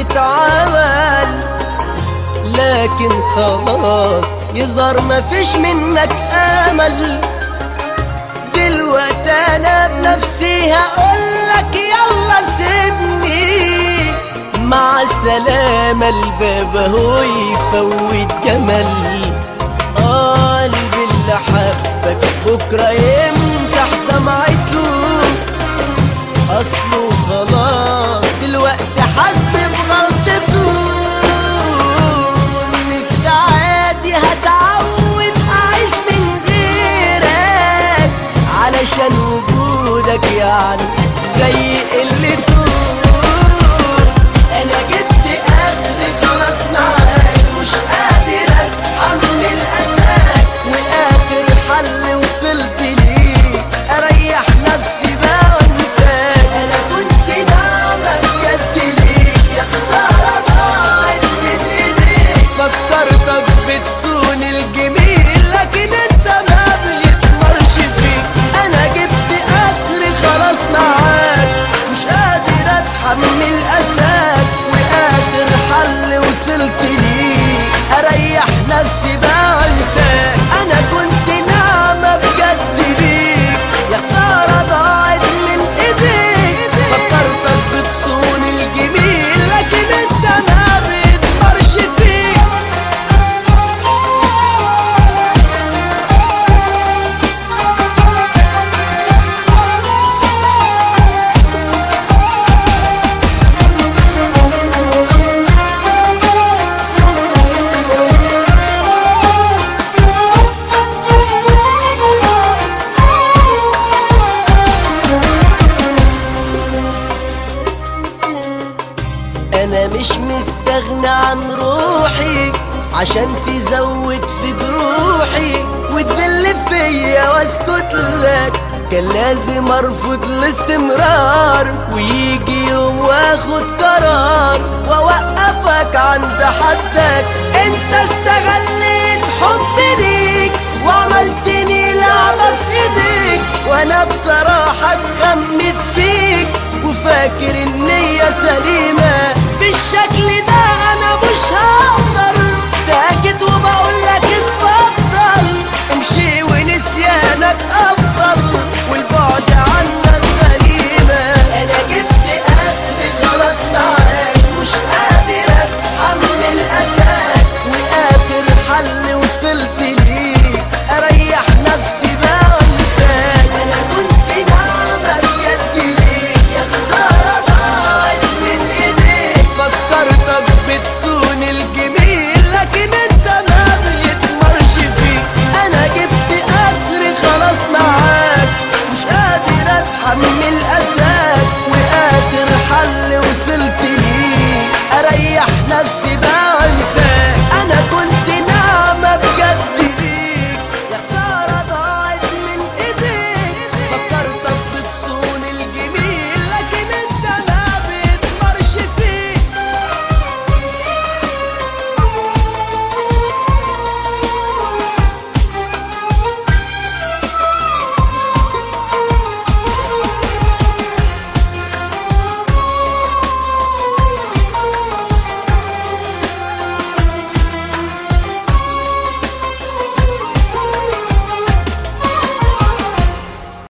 يتعمل لكن خلاص يظهر مفيش منك امل دلوقتي انا بنفسي هقولك يلا سيبني مع السلامة الباب هو يفوت جمل قلبي اللي حبك بكرة يمسح دمعته اصله خلاص دلوقتي حس بغلطته ان الساعات دي هتعود اعيش من غيرك علشان وجودك يعني زي قلته انا جبت اخر خلاص معاك مش قادر اتحمل اساك واخر حل وصلت ليه اريح نفسي بقى وانساك انا كنت ناعمة بجد ليك يا خسارة ضاعت من ايديك فكرتك بتصون الجميل لكن انت ما بيتمرش فيك انا جبت اخري خلاص معاك مش قادر اتحمل اساك واخر حل وصلت ليه اريح نفسي بقى وانساك انا كنت ناعمة بجد ليك يا خسارة ضاعت من ايديك فكرتك بتصون الجميل لكن انت ما بيتمرش فيك انا مش مستغنى عن روحي عشان تزود في جروحي وتذل فيا واسكت لك كان لازم ارفض الاستمرار ويجي يوم واخد قرار واوقفك عند حدك انت استغليت حبي ليك وعملتني لعبة في ايديك وانا بصراحة اتغمت فيك وفاكر النية سليمة بالشكل ده انا مش هقدر ساكت وبقولك اتفضل امشي ونسيانك افضل